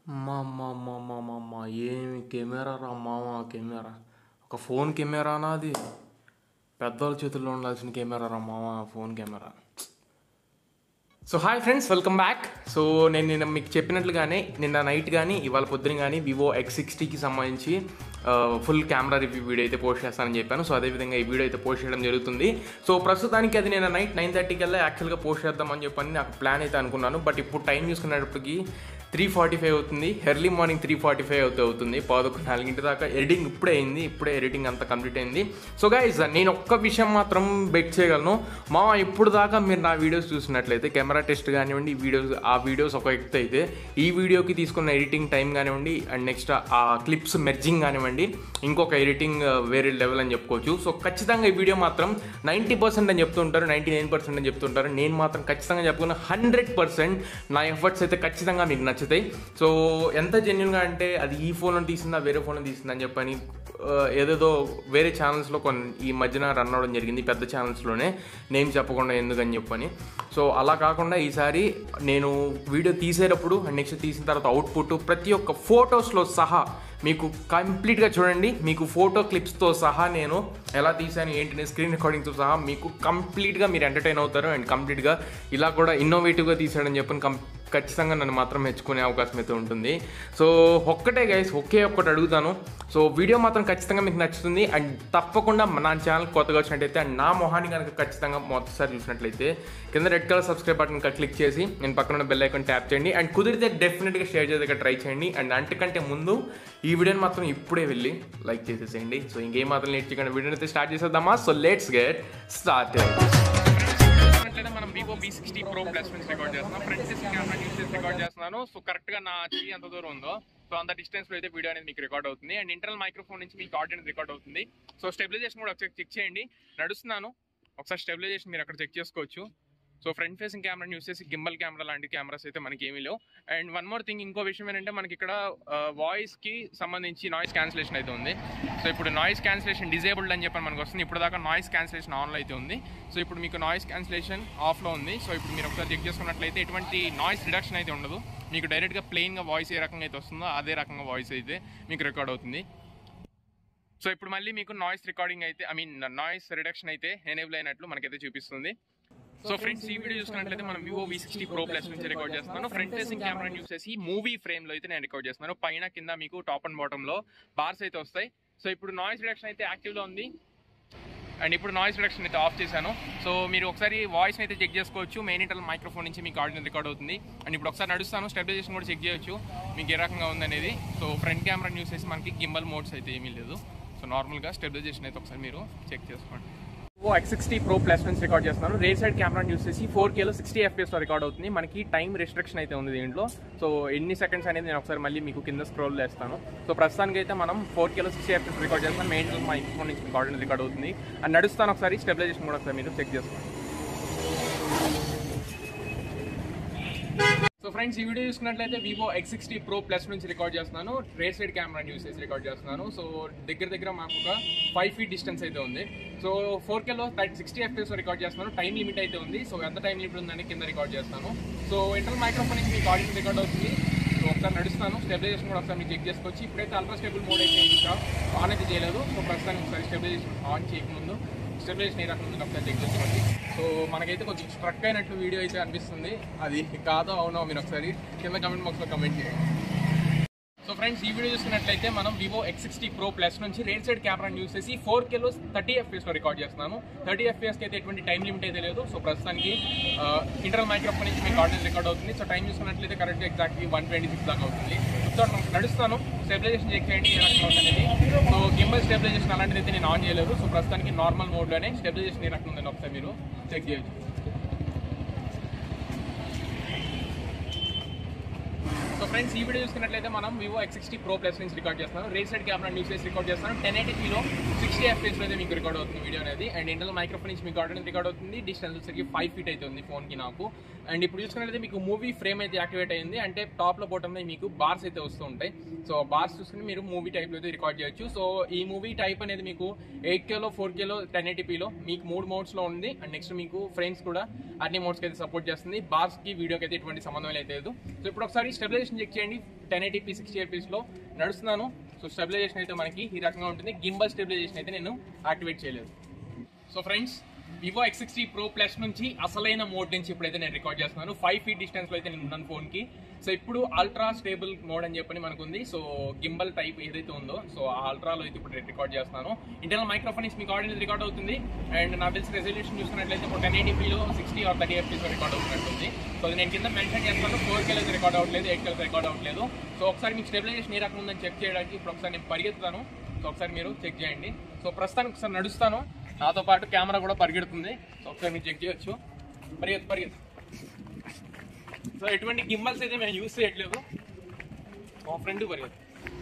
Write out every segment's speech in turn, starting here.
అమ్మా అమ్మా అమ్మా అమ్మా అమ్మా అమ్మా ఏమి కెమెరా రా మామ కెమెరా ఒక ఫోన్ కెమెరానా అది పెద్దవాళ్ళ చేతుల్లో ఉండాల్సిన కెమెరా రా మామ phone camera so hi friends welcome back so నేను నిన్న మీకు చెప్పినట్లుగానే నిన్న నైట్ కానీ ఇవాళ పొద్దున కానీ వివో ఎక్స్ సిక్స్టీకి సంబంధించి ఫుల్ కెమెరా రివ్యూ వీడియో అయితే పోస్ట్ చేస్తానని చెప్పాను సో అదేవిధంగా ఈ వీడియో అయితే పోస్ట్ చేయడం జరుగుతుంది సో ప్రస్తుతానికి అది నేను నైట్ నైన్ థర్టీకి వెళ్ళి యాక్చువల్గా పోస్ట్ చేద్దామని చెప్పని నాకు ప్లాన్ అయితే అనుకున్నాను బట్ ఇప్పుడు టైం చూసుకునేటప్పటికి త్రీ ఫార్టీ ఫైవ్ అవుతుంది early morning three forty five అవుతూ అవుతుంది పదొక నాలుగింటి దాకా ఎడిటింగ్ ఇప్పుడే అయింది ఇప్పుడే ఎడిటింగ్ అంతా కంప్లీట్ అయింది సో గైజ్ నేను ఒక్క విషయం మాత్రం బెట్ చేయగలను మా ఇప్పుడు దాకా మీరు నా వీడియోస్ చూసినట్లయితే కెమెరా టెస్ట్ కానివ్వండి ఈ వీడియోస్ ఆ వీడియోస్ ఒక ఎక్త్ అయితే ఈ వీడియోకి తీసుకున్న ఎడిటింగ్ టైం కానివ్వండి అండ్ నెక్స్ట్ ఆ క్లిప్స్ మెర్జింగ్ కానివ్వండి ఇంకొక ఎడిటింగ్ వేరే లెవెల్ అని చెప్పుకోవచ్చు సో ఖచ్చితంగా ఈ వీడియో మాత్రం నైంటీ పర్సెంట్ అని చెప్తుంటారు నైంటీ నైన్ పర్సెంట్ అని చెప్తుంటారు నేను మాత్రం ఖచ్చితంగా చెప్పుకున్న హండ్రెడ్ పర్సెంట్ నా ఎఫర్ట్స్ అయితే ఖచ్చితంగా మీకు నచ్చుతాయి సో ఎంత జెన్యున్గా అంటే అది ఈ ఫోన్లో తీసిందా వేరే ఫోన్లో తీసిందా అని చెప్పని ఆ, ఏదేదో వేరే ఛానల్స్లో కొన్ని ఈ మధ్యన రన్ అవ్వడం జరిగింది పెద్ద ఛానల్స్లోనే నేమ్ చెప్పకుండా ఎందుకని చెప్పని సో అలా కాకుండా ఈసారి నేను వీడియో తీసేటప్పుడు అండ్ నెక్స్ట్ తీసిన తర్వాత అవుట్పుట్ ప్రతి ఒక్క ఫొటోస్లో సహా మీకు కంప్లీట్గా చూడండి మీకు ఫోటో క్లిప్స్తో సహా నేను ఎలా తీసాను ఏంటి స్క్రీన్ రికార్డింగ్తో సహా మీకు కంప్లీట్గా మీరు ఎంటర్టైన్ అవుతారు అండ్ కంప్లీట్గా ఇలా కూడా ఇన్నోవేటివ్గా తీసాడని చెప్పని కం ఖచ్చితంగా నన్ను మాత్రం మెచ్చుకునే అవకాశం అయితే ఉంటుంది సో ఒక్కటే గైస్ ఒకే ఒక్కటి అడుగుతాను సో వీడియో మాత్రం ఖచ్చితంగా మీకు నచ్చుతుంది అండ్ తప్పకుండా నా ఛానల్ కొత్తగా వచ్చినట్టయితే అండ్ నా మొహాన్ని కనుక ఖచ్చితంగా మొదటిసారి చూసినట్లయితే కింద red colour subscribe button click చేసి నేను పక్కన ఉన్న బెల్ ఐకాన్ ట్యాప్ చేయండి అండ్ కుదిరితే డెఫినెట్గా షేర్ చేసేది ట్రై చేయండి అండ్ అంతకంటే ముందు ఈ వీడియోని మాత్రం ఇప్పుడే వెళ్ళి లైక్ చేసేసేయండి సో ఇంకేం మాత్రం లేట్ చేయకుండా వీడియోని అయితే స్టార్ట్ చేసేద్దామా సో లెట్స్ గెట్ స్టార్ట్ చూసినట్లయితే మనం Vivo V sixty pro plus నుంచి రికార్డ్ చేస్తున్నాం ఫ్రంట్ ఫేసింగ్ కెమెరా యూస్ చేసి రికార్డ్ చేస్తున్నాను సో కరెక్ట్ గా నా చెయ్యి ఎంత దూరం ఉందో సో అంత డిస్టెన్స్ లో అయితే వీడియో అనేది మీకు రికార్డ్ అవుతుంది అండ్ ఇంటర్నల్ మైక్రోఫోన్ నుంచి మీకు ఆడియో రికార్డ్ అవుతుంది సో స్టెబిలైజేషన్ కూడా ఒకసారి చెక్ చేయండి నడుస్తున్నాను ఒకసారి స్టెబిలైజేషన్ మీరు అక్కడ చెక్ చేసుకోవచ్చు so front facing camera use చేసి గింబల్ కెమెరా లాంటి కెమెరాస్ అయితే మనకి ఏమీ లేవు అండ్ వన్ మోర్ థింగ్ ఇంకో విషయం ఏంటంటే మనకి ఇక్కడ వాయిస్ కి సంబంధించి నాయిస్ క్యాన్సిలేషన్ అయితే ఉంది సో ఇప్పుడు నాయిస్ క్యాన్సిలేషన్ డిజేబుల్డ్ అని చెప్పి మనకు వస్తుంది ఇప్పుడు దాకా నాయిస్ క్యాన్సిలేషన్ ఆన్లో అయితే ఉంది సో ఇప్పుడు మీకు నాయిస్ క్యాన్సిలేషన్ ఆఫ్లో ఉంది సో ఇప్పుడు మీరు ఒకసారి చెక్ చేసుకున్నట్లయితే ఎటువంటి నాయిస్ రిడక్షన్ అయితే ఉండదు మీకు డైరెక్ట్గా ప్లెయిన్గా వాయిస్ ఏ రకంగా అయితే వస్తుందో అదే రకంగా వాయిస్ అయితే మీకు రికార్డ్ అవుతుంది సో ఇప్పుడు మళ్ళీ మీకు నాయిస్ రికార్డింగ్ అయితే ఐ మీన్ నాయిస్ రిడక్షన్ అయితే ఎనేబుల్ అయినట్లు మనకైతే చూపిస్తుంది సో ఫ్రెండ్స్ ఈ వీడియో చూసుకున్నట్లయితే మనం Vivo V sixty pro plus నుంచి రికార్డ్ చేస్తున్నాను ఫ్రంట్ ఫేసింగ్ కెమెరా యూస్ చేసి మూవీ ఫ్రేమ్ లో అయితే నేను రికార్డ్ చేస్తున్నాను పైన కింద మీకు టాప్ అండ్ బాటమ్ లో బార్స్ అయితే వస్తాయి సో ఇప్పుడు నాయిస్ రిడక్షన్ అయితే యాక్టివ్ లో ఉంది అండ్ ఇప్పుడు నాయిస్ రిడక్షన్ అయితే ఆఫ్ చేశాను సో మీరు ఒకసారి వాయిస్ అయితే చెక్ చేసుకోవచ్చు మెయిన్ ఇంటర్ మైక్రోఫోన్ నుంచి మీకు ఆడియో రికార్డ్ అవుతుంది అండ్ ఇప్పుడు ఒకసారి నడుస్తాను స్టెబిలైజేషన్ కూడా చెక్ చేయొచ్చు మీకు ఏ రకంగా ఉందనేది సో ఫ్రంట్ కెమెరా యూస్ చేసి మనకి గింబల్ మోడ్స్ అయితే ఏమీ లేదు సో నార్మల్గా స్టెబిలైజేషన్ అయితే ఒకసారి మీరు చెక్ చేసుకోండి ఓ ఎక్స్ సిక్స్టీ ప్రో ప్లస్ నుంచి రికార్డ్ చేస్తున్నాను రేర్ సైడ్ కెమెరా యూస్ చేసి ఫోర్ కేలో సిక్స్టీ ఎఫ్పిఎస్ లో రికార్డ్ అవుతుంది మనకి టైం రెస్ట్రిక్షన్ అయితే ఉంది దీంట్లో సో ఎన్ని సెకండ్స్ అనేది నేను ఒకసారి మళ్ళీ మీకు కింద స్క్రోల్ చేస్తాను సో ప్రస్తుతానికి అయితే మనం ఫోర్ కేలో సిక్స్టీ ఎఫ్పిఎస్ రికార్డ్ చేస్తాం మెయిన్ మా ఫోన్ నుంచి రికార్డ్ రికార్డ్ అవుతుంది అండ్ నడుస్తాను ఒకసారి స్టెబిలైజేషన్ కూడా ఒకసారి మీరు చెక్ చేసుకోండి సో ఫ్రెండ్స్ ఈ వీడియో చూసుకున్నట్లయితే Vivo X sixty pro plus నుంచి రికార్డ్ చేస్తున్నాను రేర్ సైడ్ కెమెరా యూస్ చేసి రికార్డ్ చేస్తున్నాను సో దగ్గర దగ్గర మాకు ఒక ఫైవ్ ఫీట్ డిస్టెన్స్ అయితే ఉంది సో ఫోర్ కేలో థర్టీ సిక్స్టీ ఎఫ్ఎస్ రికార్డ్ చేస్తున్నాను టైం లిమిట్ అయితే ఉంది సో ఎంత టైం లిమిట్ ఉందని కింద రికార్డ్ చేస్తాను సో ఇంటర్నల్ మైక్రోఫోన్ నుంచి మీకు ఆడియో రికార్డ్ అవుతుంది సో ఒకసారి నడుస్తాను స్టెబిలైజేషన్ కూడా ఒకసారి మీకు చెక్ చేసుకోవచ్చు ఇప్పుడైతే అల్ట్రా స్టేబుల్ మోడ్ అయితే ఇంకా ఆన్ అయితే చేయలేదు సో ప్రస్తుతానికి ఒకసారి స్టెబిలైజేషన్ ఆన్ చేయకముందు స్టెబిలైజేషన్ ఏ రకంగా ఉందో ఒకసారి చెక్ చేసుకోండి సో మనకైతే కొంచెం స్ట్రక్ అయినట్లు వీడియో అయితే అనిపిస్తుంది అది కాదో అవునో మీరు ఒకసారి కింద కమెంట్ బాక్స్లో కమెంట్ చేయండి సో ఫ్రెండ్స్ ఈ వీడియో చూసుకున్నట్లయితే మనం Vivo X sixty pro plus నుంచి రేర్ సైడ్ కెమెరా యూస్ చేసి ఫోర్ కేలో థర్టీ ఎఫ్ఎస్ లో రికార్డ్ చేస్తున్నాను థర్టీ ఎఫ్ఎస్ కి అయితే ఎటువంటి టైం లిమిట్ అయితే లేదు సో ప్రస్తుతానికి ఇంటర్నల్ మైక్రోఫోన్ నుంచి మీకు ఆడియో రికార్డ్ అవుతుంది సో టైం చూసుకున్నట్లయితే correct exactly one twenty six దాకా అవుతుంది సో నడుస్తాను స్టెబిలైజేషన్ చెక్ చేయండి ఏ రకంగా ఉందనేది సో గింబల్ స్టెబిలైజేషన్ అలాంటిది అయితే నేను ఆన్ చేయలేదు సో ప్రస్తుతానికి నార్మల్ మోడ్లోనే స్టెబిలైజేషన్ ఏ రకంగా ఉందని ఒకసారి మీరు చెక్ చేయొచ్చు సో ఫ్రెండ్స్ ఈ వీడియో చూసుకున్నట్లయితే మనం Vivo X sixty pro plus నుంచి రికార్డ్ చేస్తున్నాను రేస్ సైడ్ కెమెరా యూస్ చేసి రికార్డ్ చేస్తున్నాను టెన్ ఎయిటీలో సిక్స్టీ ఎఫ్ఎస్ అయితే మీకు రికార్డ్ అవుతుంది వీడియో అనేది అండ్ ఇంటర్నల్ మైక్రోఫోన్ నుంచి మీకు ఆడియో రికార్డ్ అవుతుంది డిస్టెన్స్ వచ్చేసరికి ఫైవ్ ఫీట్ అయితే ఉంది ఫోన్కి నాకు అండ్ ఇప్పుడు చూసుకున్నట్లయితే మీకు మూవీ ఫ్రేమ్ అయితే యాక్టివేట్ అయింది అంటే టాప్ లో బాటమ్ లో మీకు బార్స్ అయితే వస్తూ ఉంటాయి సో బార్స్ చూసుకుని మీరు మూవీ టైప్ లో అయితే రికార్డ్ చేయొచ్చు సో ఈ మూవీ టైప్ అనేది మీకు ఎయిట్ కేలో ఫోర్ కేలో టెన్ లో మీకు మూడు మోడ్స్ లో ఉంది అండ్ నెక్స్ట్ మీకు ఫ్రేమ్స్ కూడా అన్ని మోడ్స్ అయితే సపోర్ట్ చేస్తుంది బార్స్ కి వీడియోకి అయితే ఎటువంటి సంబంధం అయితే లేదు సో ఇప్పుడు ఒకసారి స్టెబిలైజేషన్ చెక్ చేయండి టెన్ ఎయిటీపీ సిక్స్టీ ఎయిట్ లో నడుస్తున్నాను సో స్టెబిలైజేషన్ అయితే మనకి ఈ రకంగా ఉంటుంది గింబల్ స్టెబిలైజేషన్ అయితే నేను యాక్టివేట్ చేయలేదు so friends Vivo X sixty pro plus నుంచి అసలైన మోడ్ నుంచి ఇప్పుడైతే నేను రికార్డ్ చేస్తున్నాను ఫైవ్ ఫీట్ డిస్టెన్స్ లో అయితే నేను ఉన్నాను ఫోన్ కి సో ఇప్పుడు అల్ట్రా స్టేబుల్ మోడ్ అని చెప్పని మనకు ఉంది సో గింబల్ టైప్ ఏదైతే ఉందో సో ఆ అల్ట్రాలో అయితే ఇప్పుడు రికార్డ్ చేస్తున్నాను ఇంటర్నల్ మైక్రోఫోన్ నుంచి మీకు ఆడియో రికార్డ్ అవుతుంది అండ్ నా తెలిసి రెజల్యూషన్ చూసుకున్నట్లయితే ఇప్పుడు టెన్ ఎయిటీపీలో sixty or thirty FPS record అవుతున్నట్టుంది సో అది నేను కింద మెన్షన్ చేస్తాను ఫోర్ కేలో రికార్డ్ అవ్వట్లేదు ఎయిట్ కేలో రికార్డ్ అవ్వట్లేదు సో ఒకసారి మీకు స్టెబిలైజేషన్ ఏ రకం ఉందని చెక్ చేయడానికి ఇప్పుడు ఒకసారి నేను పరిగెత్తుతాను సో ఒకసారి మీరు చెక్ చేయండి సో ప్రస్తుతానికి ఒకసారి నడుస్తాను నాతో పాటు కెమెరా కూడా పరిగెడుతుంది సో ఒకసారి మీరు చెక్ చేయొచ్చు పరిగెత్తు పరిగెత్తు సో ఎటువంటి గిమ్మల్స్ అయితే మేము యూస్ చేయట్లేదు మా ఫ్రెండ్ పరిగెత్తు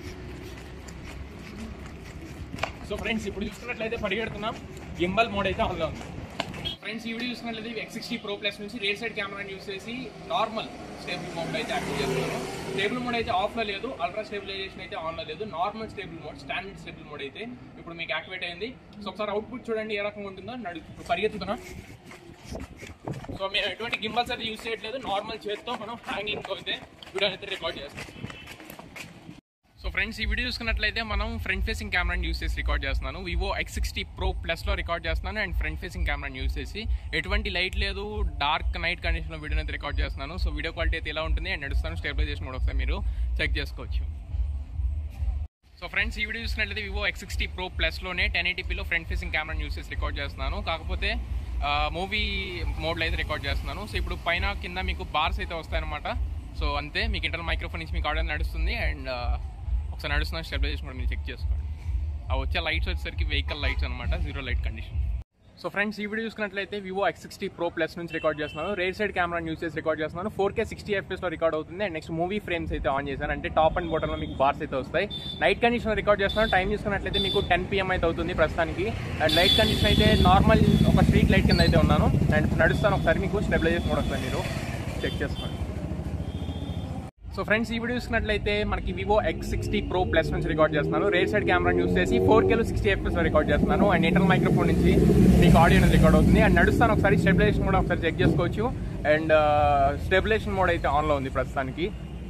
సో ఫ్రెండ్స్ ఇప్పుడు చూసుకున్నట్లయితే పరిగెడుతున్నాం గింబల్ మోడ్ అయితే ఆన్లో ఉంది ఫ్రెండ్స్ ఈ వీడియో చూసుకున్నట్లయితే ఎక్స్ సిక్స్టీ ప్రో ప్లస్ నుంచి రేర్ సైడ్ కెమెరాని యూస్ చేసి నార్మల్ స్టేబుల్ మోడ్ అయితే యాక్టివ్ చేస్తున్నాను స్టేబుల్ మోడ్ అయితే ఆఫ్లో లేదు అల్ట్రా స్టేబిలైజేషన్ అయితే ఆన్లో లేదు normal stable mode standard stable mode అయితే ఇప్పుడు మీకు యాక్టివేట్ అయింది సో ఒకసారి అవుట్పుట్ చూడండి ఏ రకంగా ఉంటుందో నడు ఇప్పుడు పరిగెత్తుతున్నా సో మేము ఎటువంటి గింబల్స్ అయితే యూస్ చేయట్లేదు నార్మల్ చేత్తో మనం హ్యాంగింగ్ అయితే వీడియో అయితే రికార్డ్ చేస్తాం సో ఫ్రెండ్స్ ఈ వీడియో చూసుకున్నట్లయితే మనం ఫ్రంట్ ఫేసింగ్ కెమెరాని యూస్ చేసి రికార్డ్ చేస్తున్నాను వివో ఎక్స్ సిక్స్టీ ప్రో ప్లస్లో రికార్డ్ చేస్తున్నాను అండ్ ఫ్రంట్ ఫేసింగ్ కెమెరాని యూస్ చేసి ఎటువంటి లైట్ లేదు డార్క్ నైట్ కండిషన్లో వీడియోని అయితే రికార్డ్ చేస్తున్నాను సో వీడియో క్వాలిటీ అయితే ఎలా ఉంటుంది అండ్ నడుస్తాను స్టెబిలైజేషన్ కూడా ఒకసారి మీరు చెక్ చేసుకోవచ్చు సో ఫ్రెండ్స్ ఈ వీడియో చూసినట్లయితే వివో ఎక్స్ సిక్స్టీ ప్రో ప్లస్లోనే టెన్ ఎయిటీపీలో ఫ్రంట్ ఫేసింగ్ కెమెరాని యూస్ చేసి రికార్డ్ చేస్తున్నాను కాకపోతే మూవీ మోడ్లో అయితే రికార్డ్ చేస్తున్నాను సో ఇప్పుడు పైన కింద మీకు బార్స్ అయితే వస్తాయన్నమాట సో అంతే మీకు ఇంటర్నల్ మైక్రోఫోన్ నుంచి మీకు ఆడియో నడుస్తుంది అండ్ ఒకసారి నడుస్తున్న స్టెబిలైజేషన్ కూడా మీరు చెక్ చేసుకోండి ఆ వచ్చే లైట్స్ వచ్చేసరికి వెహికల్ లైట్స్ అనమాట zero light condition so friends ఈ వీడియో చూసుకున్నట్లయితే Vivo X sixty pro plus నుంచి రికార్డ్ చేస్తున్నాను రేర్ సైడ్ కెమెరా యూస్ చేసి రికార్డ్ చేస్తున్నాను ఫోర్ కే సిక్స్టీ ఎఫ్ఎస్ లో రికార్డ్ అవుతుంది అండ్ నెక్స్ట్ మూవీ ఫ్రేమ్స్ అయితే ఆన్ చేశాను అంటే టాప్ అండ్ బాటమ్ లో మీకు బార్స్ అయితే వస్తాయి నైట్ కండిషన్ రికార్డ్ చేస్తున్నాను టైం చూసుకున్నట్లయితే మీకు టెన్ పిఎం అయితే అవుతుంది ప్రస్తుతానికి అండ్ లైట్ కండిషన్ అయితే నార్మల్ ఒక స్ట్రీట్ లైట్ కింద అయితే ఉన్నాను అండ్ నడుస్తాను ఒకసారి మీకు స్టెబిలైజేషన్ కూడా వస్తుంది మీరు చెక్ చేసుకోండి సో ఫ్రెండ్స్ ఈ వీడియో చూసినట్లయితే మనకి Vivo X sixty pro plus నుంచి రికార్డ్ చేస్తున్నాను రేర్ సైడ్ కెమెరా యూస్ చేసి ఫోర్ కేలో సిక్స్టీ ఎఫ్ఎస్ రికార్డ్ చేస్తున్నాను అండ్ ఇంటర్నల్ మైక్రోఫోన్ నుంచి మీకు ఆడియో అనేది రికార్డ్ అవుతుంది అండ్ నడుస్తాను ఒకసారి స్టెబిలైజేషన్ కూడా ఒకసారి చెక్ చేసుకోవచ్చు అండ్ స్టెబిలైజేషన్ మోడ్ అయితే ఆన్లో ఉంది ప్రస్తుతానికి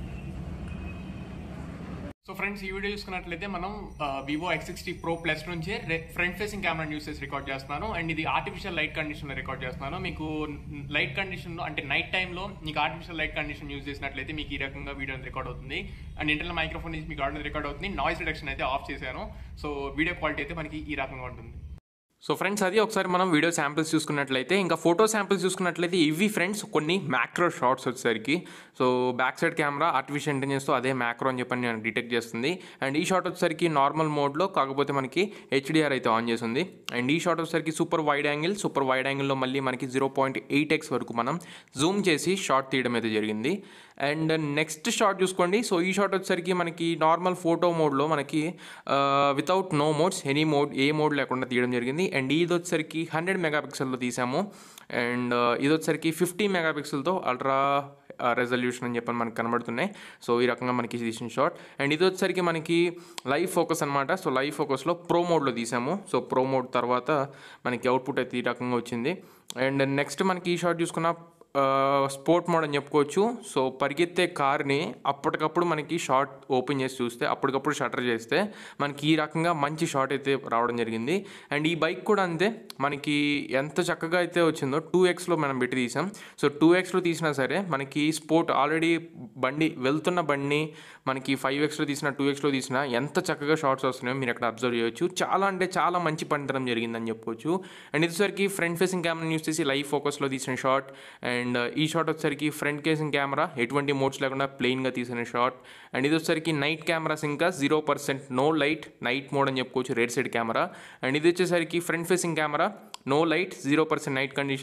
సో ఫ్రెండ్స్ ఈ వీడియో చూసుకున్నట్లయితే మనం Vivo X sixty pro plus నుంచి ఫ్రంట్ ఫేసింగ్ కెమెరా యూస్ చేసి రికార్డ్ చేస్తున్నాను అండ్ ఇది ఆర్టిఫిషియల్ లైట్ కండిషన్ లో రికార్డ్ చేస్తున్నాను మీకు లైట్ కండిషన్ లో అంటే నైట్ టైంలో మీకు ఆర్టిఫిషియల్ లైట్ కండిషన్ యూస్ చేసినట్లయితే మీకు ఈ రకంగా వీడియో రికార్డ్ అవుతుంది అండ్ ఇంటర్నల్ మైక్రోఫోన్ నుంచి మీకు ఆడియో రికార్డ్ అవుతుంది నాయిస్ రిడక్షన్ అయితే ఆఫ్ చేశాను సో వీడియో క్వాలిటీ అయితే మనకి ఈ రకంగా ఉంటుంది సో ఫ్రెండ్స్ అది ఒకసారి మనం వీడియో శాంపిల్స్ చూసుకున్నట్లయితే ఇంకా ఫోటో శాంపిల్స్ చూసుకున్నట్లయితే ఇవి ఫ్రెండ్స్ కొన్ని మ్యాక్రో షార్ట్స్ వచ్చేసరికి so back side camera artificial ఇంటెలిజెన్స్తో అదే మ్యాక్రో అని చెప్పని నేను డిటెక్ట్ చేస్తుంది అండ్ ఈ షాట్ వచ్చేసరికి నార్మల్ మోడ్లో కాకపోతే మనకి హెచ్డిఆర్ అయితే ఆన్ చేసింది అండ్ ఈ షాట్ వచ్చేసరికి super wide angle super wide యాంగిల్లో మళ్ళీ మనకి జీరో పాయింట్ ఎయిట్ ఎక్స్ వరకు మనం జూమ్ చేసి షాట్ తీయడం అయితే జరిగింది అండ్ నెక్స్ట్ షాట్ చూసుకోండి సో ఈ షాట్ వచ్చేసరికి మనకి నార్మల్ ఫోటో మోడ్లో మనకి without no modes any mode ఏ మోడ్ లేకుండా తీయడం జరిగింది అండ్ ఇది వచ్చేసరికి హండ్రెడ్ మెగాపిక్సెల్లో తీసాము అండ్ ఇది వచ్చేసరికి ఫిఫ్టీ మెగాపిక్సెల్తో అల్ట్రా రెజల్యూషన్ అని చెప్పని మనకు కనబడుతున్నాయి సో ఈ రకంగా మనకి తీసిన షాట్ అండ్ ఇది వచ్చేసరికి మనకి లైవ్ ఫోకస్ అనమాట సో లైవ్ ఫోకస్లో ప్రో మోడ్లో తీసాము సో ప్రో మోడ్ తర్వాత మనకి అవుట్పుట్ అయితే ఈ రకంగా వచ్చింది అండ్ నెక్స్ట్ మనకి ఈ షాట్ చూసుకున్న స్పోర్ట్ మోడ్ అని చెప్పుకోవచ్చు సో పరిగెత్తే కార్ని అప్పటికప్పుడు మనకి షార్ట్ ఓపెన్ చేసి చూస్తే అప్పటికప్పుడు షటర్ చేస్తే మనకి ఈ రకంగా మంచి షాట్ అయితే రావడం జరిగింది అండ్ ఈ బైక్ కూడా అంతే మనకి ఎంత చక్కగా అయితే వచ్చిందో టూ ఎక్స్లో మనం పెట్టి తీసాం సో టూ ఎక్స్లో తీసినా సరే మనకి స్పోర్ట్ ఆల్రెడీ బండి వెళ్తున్న బండిని మనకి ఫైవ్ ఎక్స్లో తీసిన టూ ఎక్స్లో తీసిన ఎంత చక్కగా షార్ట్స్ వస్తున్నాయో మీరు అక్కడ అబ్జర్వ్ చేయొచ్చు చాలా అంటే చాలా మంచి పనితనం జరిగిందని చెప్పొచ్చు అండ్ ఇదిసరికి ఫ్రంట్ ఫేసింగ్ కెమెరా యూస్ చేసి లైవ్ ఫోకస్లో తీసిన షాట్ అండ్ ఈ షాట్ వచ్చేసరికి ఫ్రంట్ కేసింగ్ కెమెరా ఎటువంటి మోడ్స్ లేకుండా ప్లెయిన్గా తీసిన షాట్ అండ్ ఇది వచ్చేసరికి నైట్ కెమెరాస్ ఇంకా zero percent no light night mode అని చెప్పుకోవచ్చు రేర్ సైడ్ కెమెరా అండ్ ఇది వచ్చేసరికి front facing camera no light zero percent night condition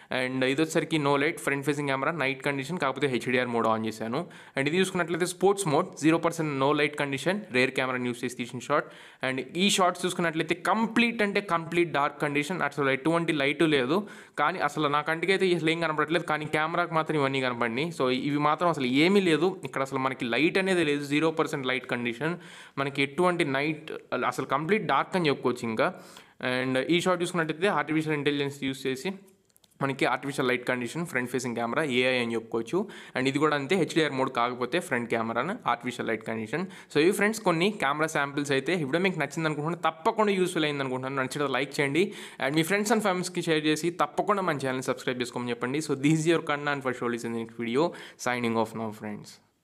and ఇది వచ్చేసరికి no light front facing camera night condition కాకపోతే హెచ్డిఆర్ మోడ్ ఆన్ చేశాను and ఇది చూసుకున్నట్లయితే sports mode zero percent no light condition rear camera use చేసి తీసిన shot and ఈ shots చూసుకున్నట్లయితే కంప్లీట్ అంటే కంప్లీట్ డార్క్ కండిషన్ అసలు ఎటువంటి లైట్ లేదు కానీ అసలు నా కంటికి అయితే అసలు ఏం కనపడట్లేదు కానీ కెమెరాకి మాత్రం ఇవన్నీ కనపడినాయి సో ఇవి మాత్రం అసలు ఏమీ లేదు ఇక్కడ అసలు మనకి లైట్ అనేది లేదు జీరో పర్సెంట్ లైట్ కండిషన్ మనకి ఎటువంటి నైట్ అసలు కంప్లీట్ డార్క్ అని చెప్పుకోవచ్చు ఇంకా అండ్ ఈ షాట్ చూసుకున్నట్టయితే ఆర్టిఫిషియల్ ఇంటెలిజెన్స్ యూస్ చేసి మనకి artificial light condition front facing camera AI అని చెప్పుకోవచ్చు అండ్ ఇది కూడా అంతే హెచ్డిఆర్ మోడ్ కాకపోతే front camera artificial light condition so ఈ ఫ్రెండ్స్ కొన్ని కెమెరా శాంపిల్స్ అయితే ఇప్పుడు మీకు నచ్చింది అనుకుంటున్నాను తప్పకుండా యూస్ఫుల్ అయింది అనుకుంటున్నాను నచ్చితే లైక్ చేయండి అండ్ మీ ఫ్రెండ్స్ అండ్ ఫ్యామిలీస్కి షేర్ చేసి తప్పకుండా మన ఛానల్ సబ్స్క్రైబ్ చేసుకోమని చెప్పండి so this your Kanna and for షోలీస్ in next video signing off no friends